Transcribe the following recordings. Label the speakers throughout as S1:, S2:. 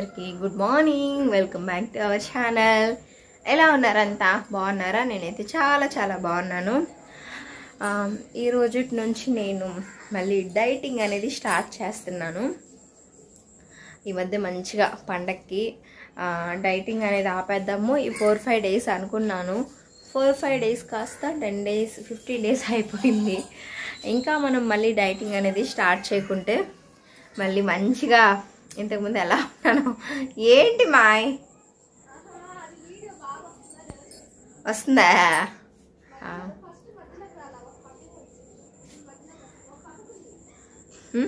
S1: అందరికీ good morning welcome back to our channel ఎలా ఉన్నారంతా బాగున్నారా నేనైతే చాలా చాలా బాగున్నాను ఆ, ఈ రోజు నుంచి నేను మళ్ళీ డైటింగ్ అనేది స్టార్ట్ చేస్తున్నాను ఈ మధ్య మంచిగా పండక్కి ఆ, డైటింగ్ అనేది ఆపేద్దాము ఈ ఫోర్ ఫైవ్ డేస్ అనుకున్నాను ఫోర్ ఫైవ్ డేస్ కాస్త టెన్ డేస్ ఫిఫ్టీన్ డేస్ అయిపోయింది ఇంకా మనం మళ్ళీ డైటింగ్ అనేది స్టార్ట్ చేయకుంటే మళ్ళీ మంచిగా ఇంతకుముందు ఎలా ఉన్నాను ఏంటి మాయ్ వస్తుందా ఆ. హ్మ్?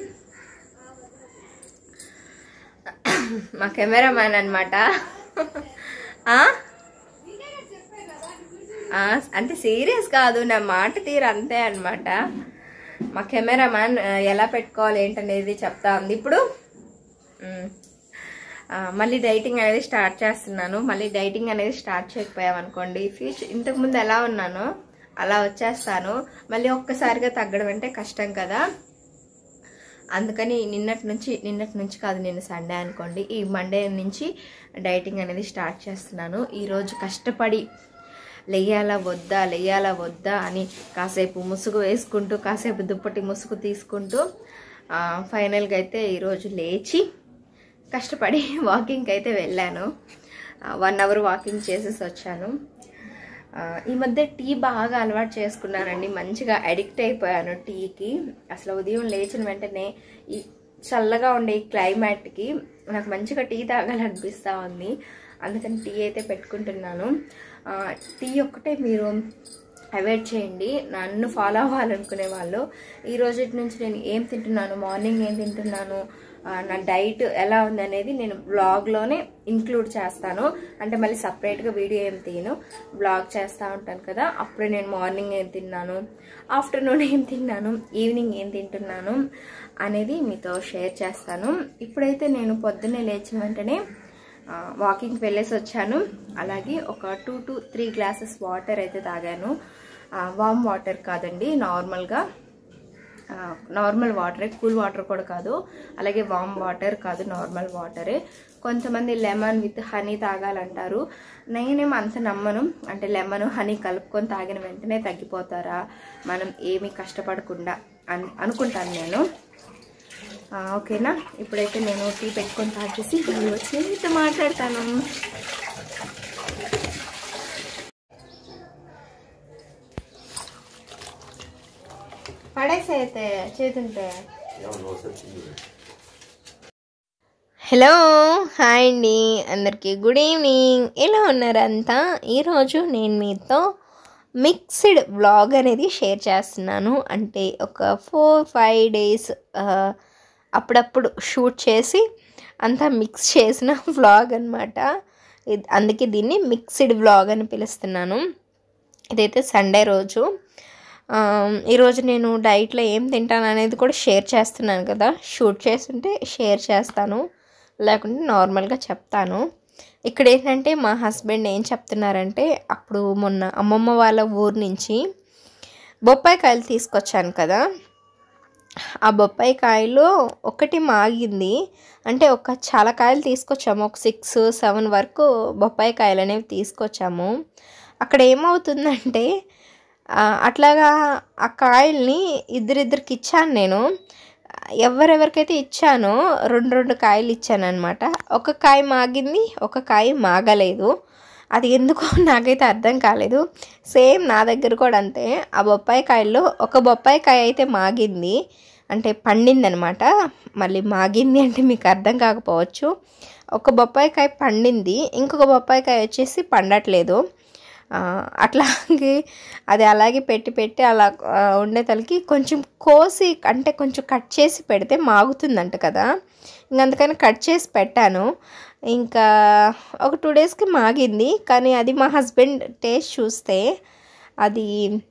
S1: మా కెమెరామ్యాన్ అనమాట అంటే సీరియస్ కాదు నా మాట తీరు అంతే అనమాట మా కెమెరామ్యాన్ ఆ, ఎలా పెట్టుకోవాలి ఏంటనేది చెప్తా ఉంది ఇప్పుడు మ్, ఆ, మళ్ళీ డైటింగ్ అనేది స్టార్ట్ చేస్తున్నాను మళ్ళీ డైటింగ్ అనేది స్టార్ట్ చేయకపోయామనుకోండి ఫ్యూచర్ ఇంతకుముందు ఎలా ఉన్నానో అలా వచ్చేస్తాను మళ్ళీ ఒక్కసారిగా తగ్గడం అంటే కష్టం కదా అందుకని నిన్నటి నుంచి నిన్నటి నుంచి కాదు నేను సండే అనుకోండి ఈ మండే నుంచి డైటింగ్ అనేది స్టార్ట్ చేస్తున్నాను ఈరోజు కష్టపడి లేయాలా వద్దా లేయాలా వద్దా అని కాసేపు ముసుగు వేసుకుంటూ కాసేపు దుప్పటి ముసుగు తీసుకుంటూ ఆ, ఫైనల్గా అయితే ఈరోజు లేచి కష్టపడి వాకింగ్కి అయితే వెళ్ళాను వన్ అవర్ వాకింగ్ చేసేసి వచ్చాను ఆ, ఈ మధ్య టీ బాగా అలవాటు చేసుకున్నానండి మంచిగా అడిక్ట్ అయిపోయాను టీకి అసలు ఉదయం లేచిన వెంటనే ఈ చల్లగా ఉండే ఈ క్లైమేట్కి నాకు మంచిగా టీ తాగాలనిపిస్తూ ఉంది అందుకని టీ అయితే పెట్టుకుంటున్నాను ఆ, టీ ఒక్కటే మీరు అవాయిడ్ చేయండి నన్ను ఫాలో అవ్వాలనుకునే వాళ్ళు ఈ రోజు నుంచి నేను ఏం తింటున్నాను మార్నింగ్ ఏం తింటున్నాను ఆ, నా డైట్ ఎలా ఉంది అనేది నేను బ్లాగ్లోనే ఇంక్లూడ్ చేస్తాను అంటే మళ్ళీ సపరేట్గా వీడియో ఏం తీయను బ్లాగ్ చేస్తూ ఉంటాను కదా అప్పుడే నేను మార్నింగ్ ఏం తిన్నాను ఆఫ్టర్నూన్ ఏం తిన్నాను ఈవినింగ్ ఏం తింటున్నాను అనేది మీతో షేర్ చేస్తాను ఇప్పుడైతే నేను పొద్దున్నే లేచిన వెంటనే వాకింగ్కి వెళ్ళేసి వచ్చాను అలాగే ఒక two to three glasses water అయితే తాగాను వామ్ వాటర్ కాదండి నార్మల్గా నార్మల్ వాటరే కూల్ వాటర్ కూడా కాదు అలాగే వామ్ వాటర్ కాదు నార్మల్ వాటరే కొంతమంది లెమన్ విత్ హనీ తాగాలంటారు నేనేమో అంత నమ్మను అంటే లెమన్ హనీ కలుపుకొని తాగిన వెంటనే తగ్గిపోతారా మనం ఏమీ కష్టపడకుండా అని అనుకుంటాను నేను ఆ, ఓకేనా ఇప్పుడైతే నేను టీ పెట్టుకొని తాగేసి మళ్ళీ వచ్చి మీతో మాట్లాడతాను పడేసి అయితే చేతుంటే హలో హాయ్ అండి అందరికీ గుడ్ ఈవినింగ్ ఎలా ఉన్నారంతా ఈరోజు నేను మీతో మిక్స్డ్ వ్లాగ్ అనేది షేర్ చేస్తున్నాను అంటే ఒక ఫోర్ ఫైవ్ డేస్ అప్పుడప్పుడు షూట్ చేసి అంతా మిక్స్ చేసిన వ్లాగ్ అనమాట అందుకే దీన్ని మిక్స్డ్ వ్లాగ్ అని పిలుస్తున్నాను ఇదైతే సండే రోజు ఆ, ఈరోజు నేను డైట్లో ఏం తింటాను అనేది కూడా షేర్ చేస్తున్నాను కదా షూట్ చేస్తుంటే షేర్ చేస్తాను లేకుంటే నార్మల్గా చెప్తాను ఇక్కడ ఏంటంటే మా హస్బెండ్ ఏం చెప్తున్నారంటే అప్పుడు మొన్న అమ్మమ్మ వాళ్ళ ఊరు నుంచి బొప్పాయి కాయలు తీసుకొచ్చాను కదా ఆ బొప్పాయి కాయలు ఒకటి మాగింది అంటే ఒక చాలా కాయలు తీసుకొచ్చాము ఒక సిక్స్ సెవెన్ వరకు బొప్పాయి కాయలు అనేవి తీసుకొచ్చాము అక్కడ ఏమవుతుందంటే ఆ, అట్లాగా ఆ కాయల్ని ఇద్దరిద్దరికి ఇచ్చాను నేను ఎవరెవరికైతే ఇచ్చానో రెండు రెండు కాయలు ఇచ్చాను అనమాట ఒక కాయ మాగింది ఒక కాయ మాగలేదు అది ఎందుకో నాకైతే అర్థం కాలేదు సేమ్ నా దగ్గర కూడా అంతే ఆ బొప్పాయి కాయల్లో ఒక బొప్పాయి కాయ అయితే మాగింది అంటే పండింది అనమాట మళ్ళీ మాగింది అంటే మీకు అర్థం కాకపోవచ్చు ఒక బొప్పాయి కాయ పండింది ఇంకొక బొప్పాయి కాయ వచ్చేసి పండట్లేదు ఆ, అట్లాగే అది అలాగే పెట్టి పెట్టి అలా ఆ, ఉండే తలకి కొంచెం కోసి అంటే కొంచెం కట్ చేసి పెడితే మాగుతుందంట కదా ఇంక అందుకని కట్ చేసి పెట్టాను ఇంకా ఒక టూ డేస్కి మాగింది కానీ అది మా హస్బెండ్ టేస్ట్ చూస్తే అది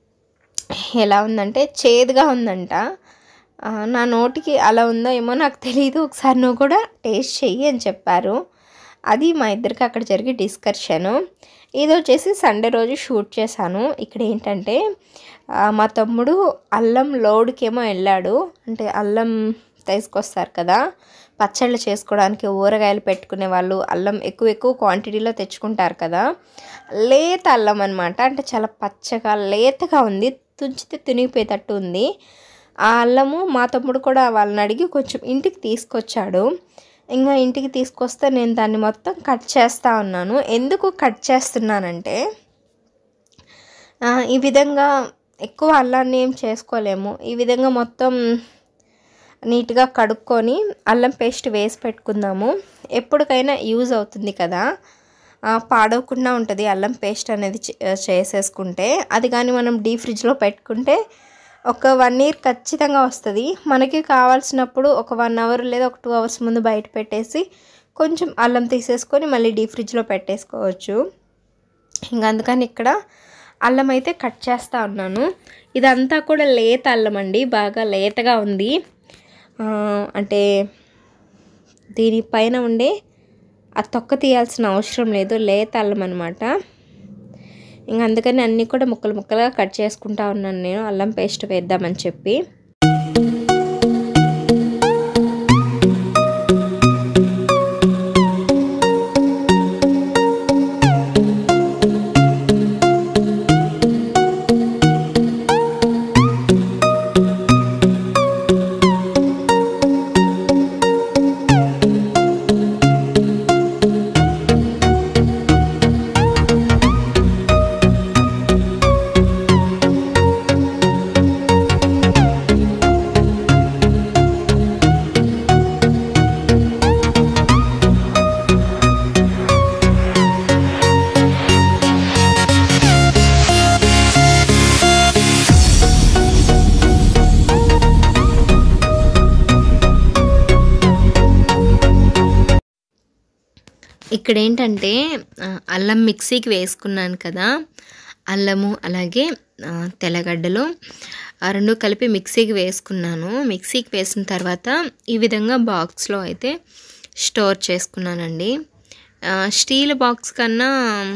S1: ఎలా ఉందంటే చేదుగా ఉందంట ఆ, నా నోటికి అలా ఉందో ఏమో నాకు తెలియదు ఒకసారి నువ్వు కూడా టేస్ట్ చెయ్యి అని చెప్పారు అది మా ఇద్దరికి అక్కడ జరిగే డిస్కషను ఇది వచ్చేసి సండే రోజు షూట్ చేశాను ఇక్కడ ఏంటంటే ఆ, మా తమ్ముడు అల్లం లోడ్కేమో వెళ్ళాడు అంటే అల్లం తీసుకొస్తారు కదా పచ్చళ్ళు చేసుకోవడానికి ఊరగాయలు పెట్టుకునే వాళ్ళు అల్లం ఎక్కువ ఎక్కువ క్వాంటిటీలో తెచ్చుకుంటారు కదా లేత అల్లం అనమాట అంటే చాలా పచ్చగా లేతగా ఉంది తుంచితే తునిగిపోయేటట్టు ఉంది ఆ అల్లము మా తమ్ముడు కూడా వాళ్ళని అడిగి కొంచెం ఇంటికి తీసుకొచ్చాడు ఇంకా ఇంటికి తీసుకొస్తే నేను దాన్ని మొత్తం కట్ చేస్తూ ఉన్నాను ఎందుకు కట్ చేస్తున్నానంటే ఆ, ఈ విధంగా ఎక్కువ అల్లాన్ని ఏం చేసుకోలేము ఈ విధంగా మొత్తం నీట్గా కడుక్కొని అల్లం పేస్ట్ వేసి పెట్టుకుందాము ఎప్పటికైనా యూజ్ అవుతుంది కదా ఆ, పాడవకుండా ఉంటుంది అల్లం పేస్ట్ అనేది చే- చేసేసుకుంటే అది కానీ మనం డీ ఫ్రిడ్జ్లో పెట్టుకుంటే ఒక వన్ ఇయర్ ఖచ్చితంగా వస్తుంది మనకి కావాల్సినప్పుడు ఒక వన్ అవర్ లేదా ఒక టూ అవర్స్ ముందు బయట పెట్టేసి కొంచెం అల్లం తీసేసుకొని మళ్ళీ డీ ఫ్రిడ్జ్లో పెట్టేసుకోవచ్చు ఇంకా అందుకని ఇక్కడ అల్లం అయితే కట్ చేస్తూ ఉన్నాను ఇదంతా కూడా లేత అల్లం అండి బాగా లేతగా ఉంది ఆ, అంటే దీనిపైన ఉండే ఆ తొక్క తీయాల్సిన అవసరం లేదు లేత అల్లం అనమాట ఇంకా అందుకని అన్నీ కూడా ముక్కలు ముక్కలుగా కట్ చేసుకుంటా ఉన్నాను నేను అల్లం పేస్ట్ వేద్దామని చెప్పి ఇక్కడ ఏంటంటే ఆ, అల్లం మిక్సీకి వేసుకున్నాను కదా అల్లము అలాగే ఆ, తెల్లగడ్డలు ఆ రెండు కలిపి మిక్సీకి వేసుకున్నాను మిక్సీకి వేసిన తర్వాత ఈ విధంగా బాక్స్లో అయితే స్టోర్ చేసుకున్నానండి ఆ, స్టీల్ బాక్స్ కన్నా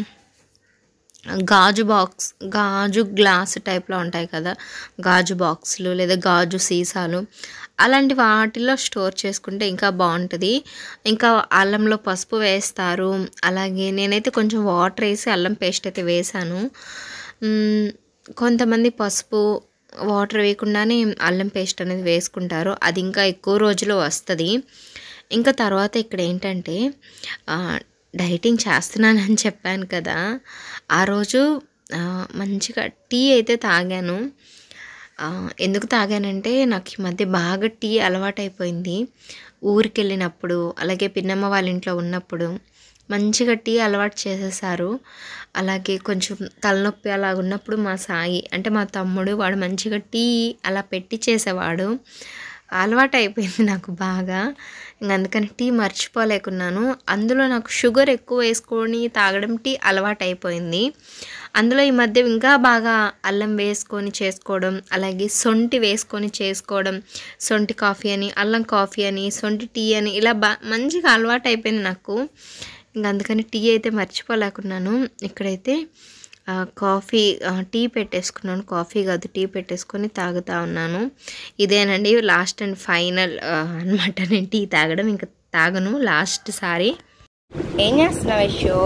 S1: గాజు బాక్స్ గాజు గ్లాస్ టైప్లో ఉంటాయి కదా గాజు బాక్సులు లేదా గాజు సీసాలు అలాంటి వాటిల్లో స్టోర్ చేసుకుంటే ఇంకా బాగుంటుంది ఇంకా అల్లంలో పసుపు వేస్తారు అలాగే నేనైతే కొంచెం వాటర్ వేసి అల్లం పేస్ట్ అయితే వేసాను మ్మ్, కొంతమంది పసుపు వాటర్ వేయకుండానే అల్లం పేస్ట్ అనేది వేసుకుంటారు అది ఇంకా ఎక్కువ రోజులు వస్తుంది ఇంకా తర్వాత ఇక్కడ ఏంటంటే ఆ, డైటింగ్ చేస్తున్నానని చెప్పాను కదా ఆ రోజు ఆ, మంచిగా టీ అయితే తాగాను ఆ, ఎందుకు తాగానంటే నాకు ఈ మధ్య బాగా టీ అలవాటైపోయింది ఊరికి వెళ్ళినప్పుడు అలాగే పిన్నమ్మ వాళ్ళ ఇంట్లో ఉన్నప్పుడు మంచిగా టీ అలవాటు చేసేసారు అలాగే కొంచెం తలనొప్పి అలా ఉన్నప్పుడు మా సాయి అంటే మా తమ్ముడు వాడు మంచిగా టీ అలా పెట్టి చేసేవాడు అలవాటు అయిపోయింది నాకు బాగా ఇంక అందుకని టీ మర్చిపోలేకున్నాను అందులో నాకు షుగర్ ఎక్కువ వేసుకొని తాగడం టీ అలవాటు అయిపోయింది అందులో ఈ మధ్య ఇంకా బాగా అల్లం వేసుకొని చేసుకోవడం అలాగే సొంటి వేసుకొని చేసుకోవడం సొంటి కాఫీ అని అల్లం కాఫీ అని సొంటి టీ అని ఇలా బా మంచిగా అలవాటు అయిపోయింది నాకు ఇంక అందుకని టీ అయితే మర్చిపోలేకున్నాను ఇక్కడైతే ఆ, కాఫీ ఆ, టీ పెట్టేసుకున్నాను కాఫీ కాదు టీ పెట్టేసుకొని తాగుతా ఉన్నాను ఇదేనండి లాస్ట్ అండ్ ఫైనల్ అనమాట నేను టీ తాగడం ఇంకా తాగను లాస్ట్ సారి ఏం చేస్తున్నావు యశో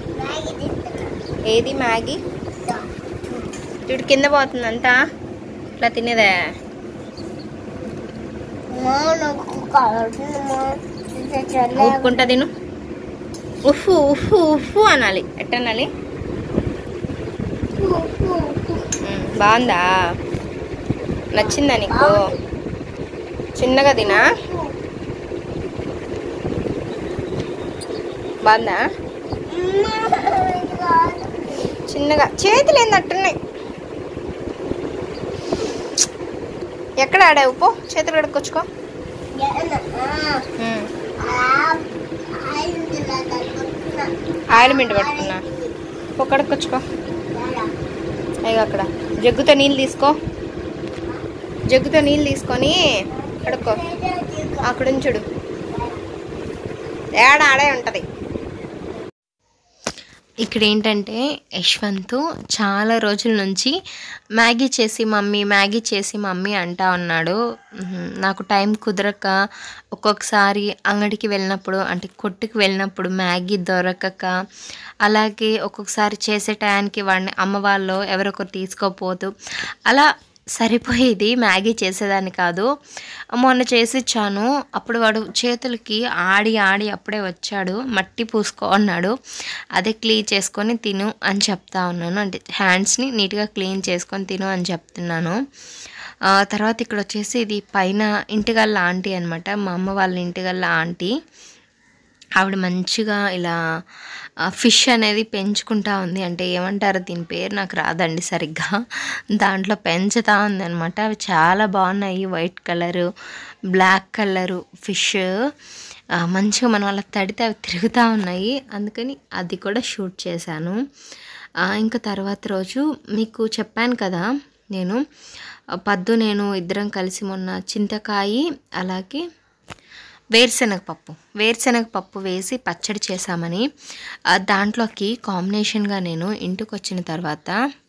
S1: ఏది మ్యాగీ చూడు కింద పోతుందంతా ఇట్లా తినేదే ఊపుకుంటా తిను ఉఫ్ఫు ఉఫ్ఫు ఉఫ్ఫు అనాలి ఎట్టనాలి ఉమ్, బాగుందా నచ్చిందా నీకు చిన్నగా తినా బాగుందా చిన్నగా చేతులు ఏంది అట్టున్నాయి ఎక్కడ ఆడావు పో చేతులు కడుక్కొచ్చుకో ఉమ్, ఆయిల్ మింట్ పట్టుకున్నా పో కడుక్కొచ్చుకో అయ్యో అక్కడ జగ్గుతో నీళ్ళు తీసుకో జగ్గుతో నీళ్ళు తీసుకొని కడుక్కో అక్కడ ఉంచుడు ఏడ ఆడే ఉంటుంది ఇక్కడ ఏంటంటే యశ్వంత్ చాలా రోజుల నుంచి మ్యాగీ చేసి మమ్మీ మ్యాగీ చేసి మమ్మీ అంటా ఉన్నాడు మ్మ్. నాకు టైం కుదరక ఒక్కొక్కసారి అంగడికి వెళ్ళినప్పుడు అంటే కొట్టుకి వెళ్ళినప్పుడు మ్యాగీ దొరకక అలాగే ఒక్కొక్కసారి చేసే టయానికి వాడిని అమ్మ వాళ్ళు ఎవరొకరు తీసుకోపోతూ అలా సరిపోయేది మ్యాగీ చేసేదాన్ని కాదు మొన్న చేసి ఇచ్చాను అప్పుడు వాడు చేతులకి ఆడి ఆడి అప్పుడే వచ్చాడు మట్టి పూసుకో అన్నాడు అదే క్లీన్ చేసుకొని తిను అని చెప్తా ఉన్నాను అంటే హ్యాండ్స్ని నీట్గా క్లీన్ చేసుకొని తిను అని చెప్తున్నాను ఆ, తర్వాత ఇక్కడ వచ్చేసి ఇది పైన ఇంటిగల్ల ఆంటీ అనమాట మా అమ్మ వాళ్ళ ఇంటిగల్ల ఆంటీ ఆవిడ మంచిగా ఇలా ఆ, ఫిష్ అనేది పెంచుకుంటా ఉంది అంటే ఏమంటారు దీని పేరు నాకు రాదండి సరిగ్గా దాంట్లో పెంచుతా ఉంది అనమాట అవి చాలా బాగున్నాయి white colour black colour fish ఆ, మంచిగా మనం అలా తడితే అవి తిరుగుతూ ఉన్నాయి అందుకని అది కూడా షూట్ చేశాను ఆ, ఇంకా తర్వాత రోజు మీకు చెప్పాను కదా నేను ఆ, పద్దు నేను ఇద్దరం కలిసి మొన్న చింతకాయ అలాగే వేరుశనగ పప్పు వేరుశనగ పప్పు వేసి పచ్చడి చేశామని ఆ, దాంట్లోకి కాంబినేషన్గా నేను ఇంటికి వచ్చిన తర్వాత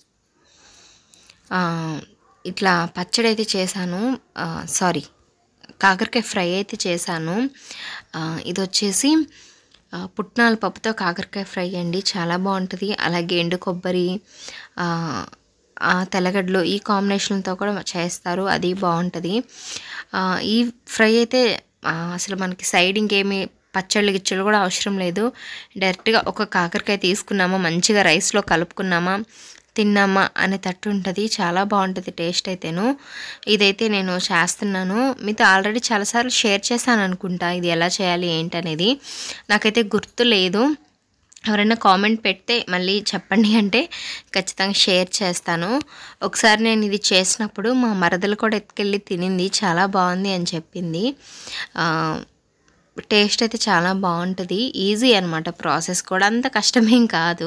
S1: ఆ, ఇట్లా పచ్చడి అయితే చేశాను ఆ, సారీ కాకరకాయ ఫ్రై అయితే చేశాను ఆ, ఇది వచ్చేసి ఆ, పుట్నాల పప్పుతో కాకరకాయ ఫ్రై అండి చాలా బాగుంటుంది అలాగే ఎండు కొబ్బరి ఆ, ఆ తెల్లగడ్డలు ఈ కాంబినేషన్తో కూడా చేస్తారు అది బాగుంటుంది ఆ, ఈ ఫ్రై అయితే ఆ, అసలు మనకి సైడ్ ఇంకేమి పచ్చళ్ళు గిచ్చళ్ళు కూడా అవసరం లేదు డైరెక్ట్గా ఒక కాకరకాయ తీసుకున్నామా మంచిగా రైస్లో కలుపుకున్నామా తిన్నామా అనే తట్టు ఉంటుంది చాలా బాగుంటుంది టేస్ట్ అయితేను ఇదైతే నేను చేస్తున్నాను మీతో ఆల్రెడీ చాలాసార్లు షేర్ చేశాను అనుకుంటా ఇది ఎలా చేయాలి ఏంటనేది నాకైతే గుర్తు లేదు ఎవరైనా కామెంట్ పెడితే మళ్ళీ చెప్పండి అంటే ఖచ్చితంగా షేర్ చేస్తాను ఒకసారి నేను ఇది చేసినప్పుడు మా మరదలు కూడా ఎత్తుకెళ్ళి తినింది చాలా బాగుంది అని చెప్పింది ఆ, టేస్ట్ అయితే చాలా బాగుంటుంది ఈజీ అనమాట ప్రాసెస్ కూడా అంత కష్టమేం కాదు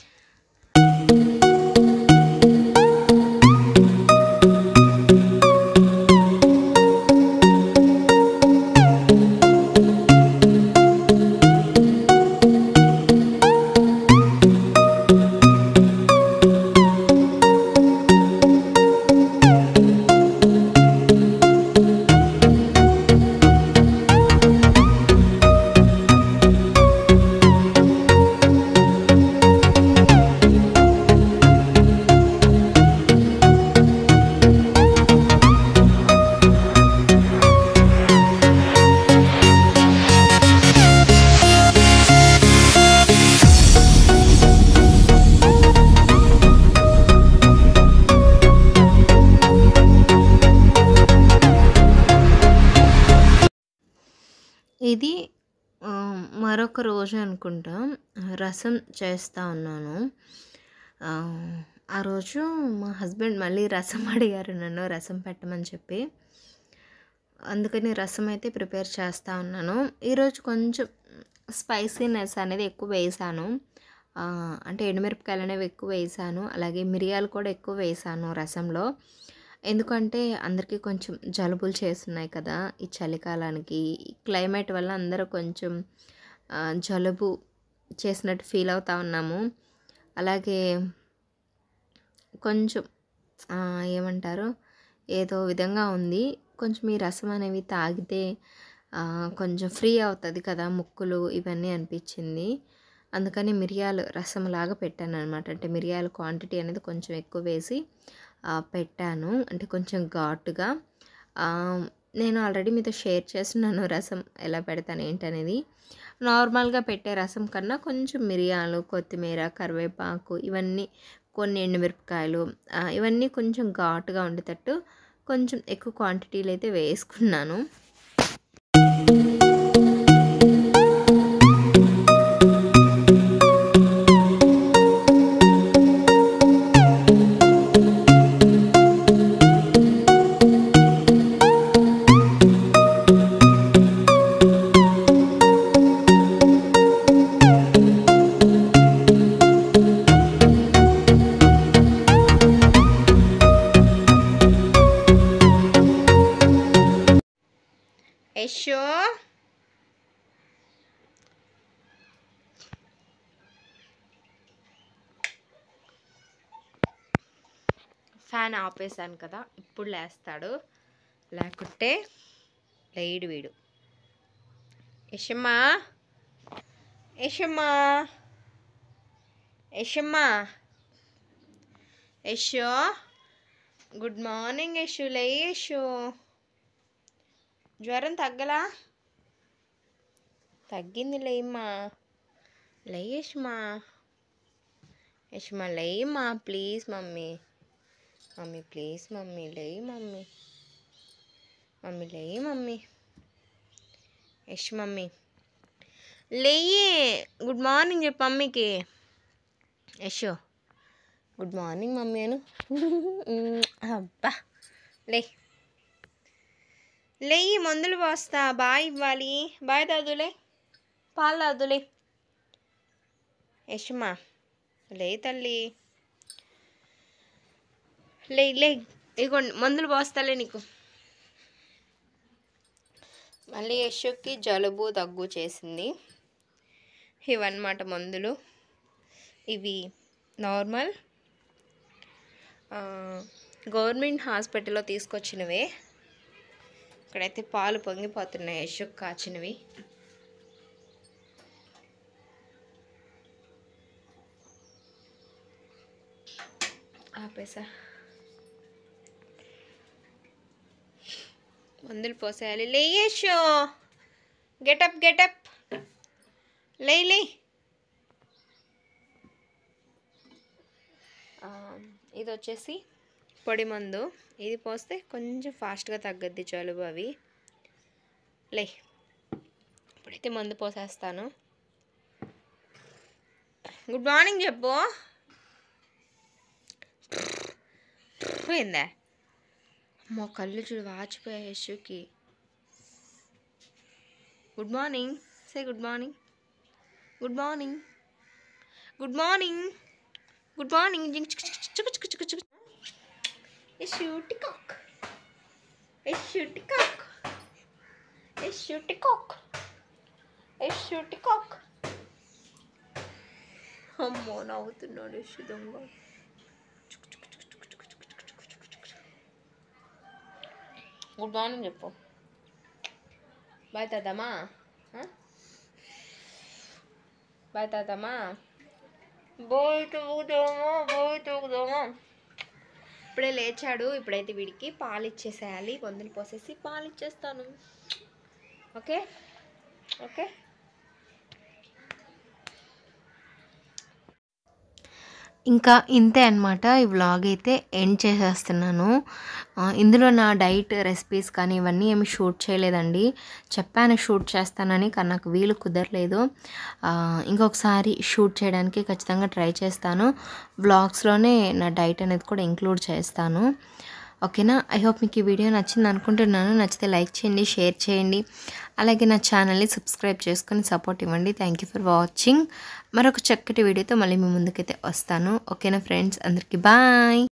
S1: ఇది ఆ, మరొక రోజు అనుకుంటా రసం చేస్తూ ఉన్నాను ఆ, ఆ రోజు మా హస్బెండ్ మళ్ళీ రసం అడిగారు నన్ను రసం పెట్టమని చెప్పి అందుకని రసం అయితే ప్రిపేర్ చేస్తూ ఉన్నాను ఈరోజు కొంచెం స్పైసీనెస్ అనేది ఎక్కువ వేసాను ఆ, అంటే ఎండుమిరపకాయలు అనేవి ఎక్కువ వేసాను అలాగే మిరియాలు కూడా ఎక్కువ వేసాను రసంలో ఎందుకంటే అందరికీ కొంచెం జలుబులు చేస్తున్నాయి కదా ఈ చలికాలానికి ఈ క్లైమేట్ వల్ల అందరూ కొంచెం ఆ, జలుబు చేసినట్టు ఫీల్ అవుతా ఉన్నాము అలాగే కొంచెం ఆ, ఏమంటారు ఏదో విధంగా ఉంది కొంచెం ఈ రసం అనేవి తాగితే ఆ, కొంచెం ఫ్రీ అవుతుంది కదా ముక్కులు ఇవన్నీ అనిపించింది అందుకని మిరియాలు రసం లాగా పెట్టాను అనమాట అంటే మిరియాల క్వాంటిటీ అనేది కొంచెం ఎక్కువ వేసి ఆ, పెట్టాను అంటే కొంచెం ఘాటుగా ఆ, నేను ఆల్రెడీ మీతో షేర్ చేస్తున్నాను రసం ఎలా పెడతాను ఏంటనేది నార్మల్గా పెట్టే రసం కన్నా కొంచెం మిరియాలు కొత్తిమీర కరివేపాకు ఇవన్నీ కొన్ని ఎండుమిరపకాయలు ఆ, ఇవన్నీ కొంచెం ఘాటుగా ఉండేటట్టు కొంచెం ఎక్కువ క్వాంటిటీలు అయితే వేసుకున్నాను ఫ్యాన్ ఆపేసాను కదా ఇప్పుడు లేస్తాడు లేకుంటే లేడు వీడు యశమ్మా యశమ్మా యశమ్మా యశో గుడ్ మార్నింగ్ యశు లే యశు జ్వరం తగ్గలా తగ్గింది లేమ్మా లే యశమా యశమా లేమ్మా please mummy mummy please mummy లే మమ్మీ మమ్మీ లే మమ్మీ యశ్ మమ్మీ లేయి గుడ్ మార్నింగ్ చెప్పు మమ్మీకి యశో గుడ్ మార్నింగ్ మమ్మీ అను అబ్బా లే లేయి మందులు పోస్తా బాయ్ ఇవ్వాలి బాయ్ తాదులే పాలు తాదులే యశమా లే తల్లి లే లే ఇగోండి మందులు పోస్తాలే నీకు మళ్ళీ యశుకి జలుబు దగ్గు చేసింది ఇవన్నమాట మందులు ఇవి నార్మల్ గవర్నమెంట్ హాస్పిటల్లో తీసుకొచ్చినవే ఇక్కడైతే పాలు పొంగిపోతున్నాయి యశుక్ కాచినవి ఆపేసా మందులు పోసేయాలి లేయేషో గెటప్ గెటప్ లే లే ఆ, ఇది వచ్చేసి పొడి మందు ఇది పోస్తే కొంచెం ఫాస్ట్గా తగ్గద్ది జలుబు అవి లే ఇప్పుడైతే మందు పోసేస్తాను గుడ్ మార్నింగ్ చెప్పు పోయిందా మా కళ్ళు చూడు వాచిపోయాయి యశుకి good morning say good morning good morning good morning good morning Yashu టికాక్ యశు టికాక్ యశు టికాక్ యశు టికాక్ అమ్మో నవ్వుతున్నాడు యశు దొంగ గుడ్ మార్నింగ్ చెప్పు బాయ్ తాతమ్మా బాయ్ తాతమ్మా బాయ్ తూగుదామా బాయ్ తూగుదామా ఇప్పుడే లేచాడు ఇప్పుడైతే వీడికి పాలు ఇచ్చేసేయాలి వందలు పోసేసి పాలు ఇచ్చేస్తాను ఓకే ఓకే ఇంకా ఇంతే అనమాట ఈ వ్లాగ్ అయితే ఎండ్ చేసేస్తున్నాను ఆ, ఇందులో నా డైట్ రెసిపీస్ కానీ ఇవన్నీ ఏమి షూట్ చేయలేదండి చెప్పాను షూట్ చేస్తానని కానీ నాకు వీలు కుదరలేదు ఆ, ఇంకొకసారి షూట్ చేయడానికి ఖచ్చితంగా ట్రై చేస్తాను వ్లాగ్స్లోనే నా డైట్ అనేది కూడా ఇంక్లూడ్ చేస్తాను ఓకేనా ఐ హోప్ మీకు ఈ వీడియో నచ్చింది అనుకుంటున్నాను నచ్చితే లైక్ చేయండి షేర్ చేయండి అలాగే నా ఛానల్ని సబ్స్క్రైబ్ చేసుకొని సపోర్ట్ ఇవ్వండి థ్యాంక్ యూ ఫర్ వాచింగ్ మరొక చక్కటి వీడియోతో మళ్ళీ మీ ముందుకైతే వస్తాను ఓకేనా ఫ్రెండ్స్ అందరికీ బాయ్